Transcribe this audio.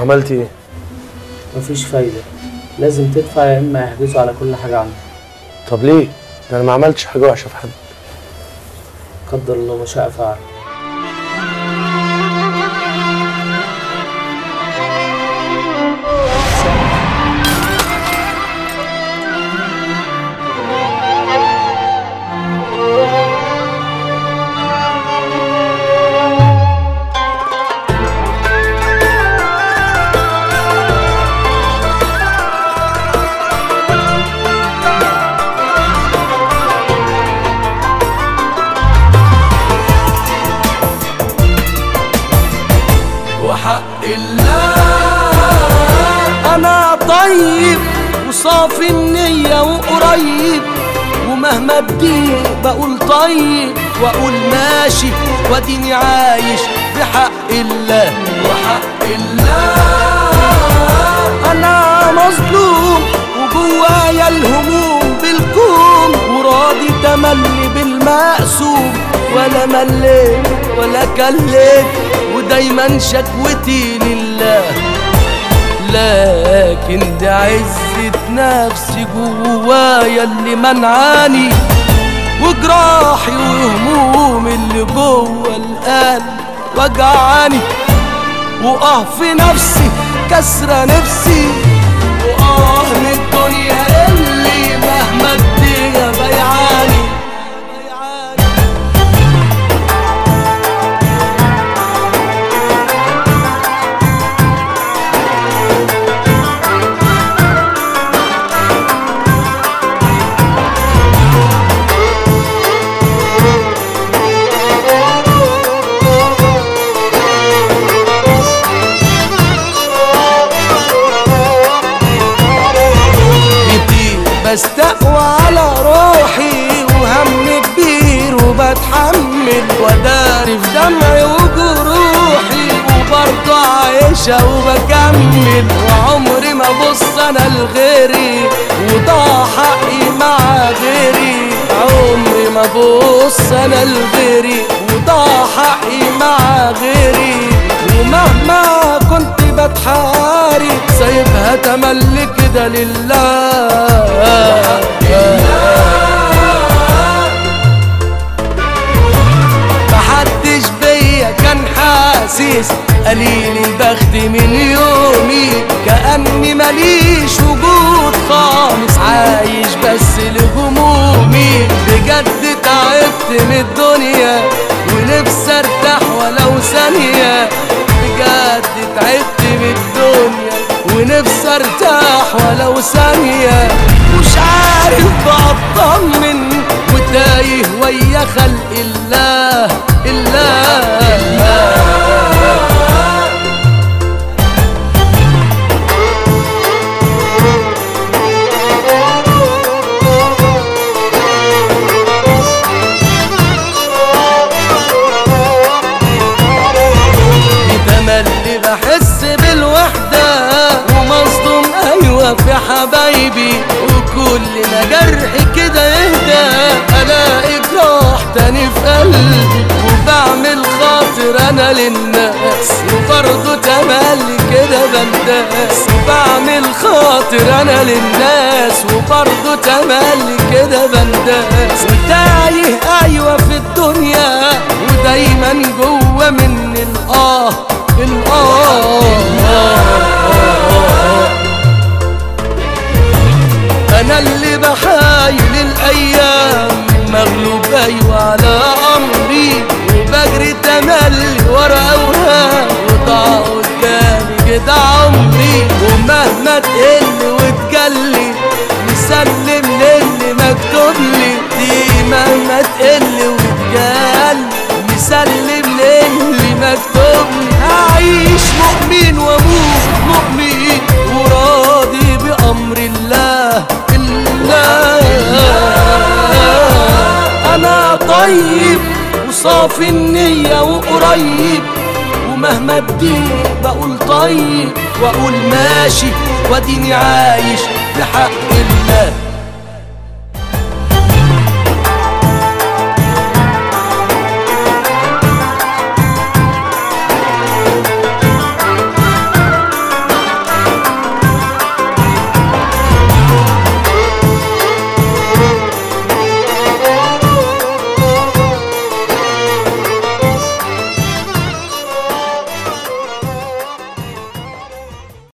عملتي ايه مفيش فايدة لازم تدفع يا إما يحجزوا على كل حاجة عندك طب ليه ده انا ما عملتش حاجه وحشه في حد قدر الله ما شاء فعل وحق الله انا طيب وصافي النية وقريب ومهما تضيق بقول طيب واقول ماشي واديني عايش بحق الله وحق الله انا مظلوم وجوايا الهموم بالكوم وراضي تملي بالمقسوم ولا مليت ولا كليت ودايما شكوتي لله لكن دي عزة نفسي جوايا اللي منعاني وجراحي وهمومي اللي جوا القلب وجعاني واه في نفسي كسرة نفسي واه من الدنيا اللي مهما الدنيا بيعاني كتير بستقوى على روحي وهم كبير وبتحمل وداري في دمعي وجروحي وبرضه عايشة وبكمل وعمري ما بص انا لغيري وضاع حقي مع غيري عمري ما بص انا لغيري وضاع حقي مع غيري ومهما كنت بتحارب سايبها تملي كده لله محدش بيا كان حاسس قليل البخت من يومي كأني ماليش وجود خالص عايش بس لهمومي بجد تعبت من الدنيا ونفسي ارتاح ولو ثانية بجد تعبت من الدنيا ونفسي ارتاح ولو ثانية مش عارف بطمن وتايه ويا خلق الله الله تملي بحس بالوحدة ومصدوم أيوة في حبايبي وكل ما جرحي كده يهدى ألاقي جراح تاني في قلبي وبعمل خاطر أنا للناس وبرضه تملي كده بنداس وبعمل خاطر أنا للناس وبرضه تملي كده بنداس وتايه أيوة في الدنيا ودايما جوه مني الآه الآه انا اللي بحايل الايام مغلوب ايوه على امري وبجري تملي ورا اوهام وضاع قدامي كده عمري ومهما تقل وتجلي مسلم للي مكتوب لي دي مهما تقل وتجلي مسلم للي مكتوب لي هعيش مؤمن واموت مؤمن وراضي بامر الله الله انا طيب وصافي النية وقريب ومهما تضيق بقول طيب واقول ماشي واديني عايش بحق الله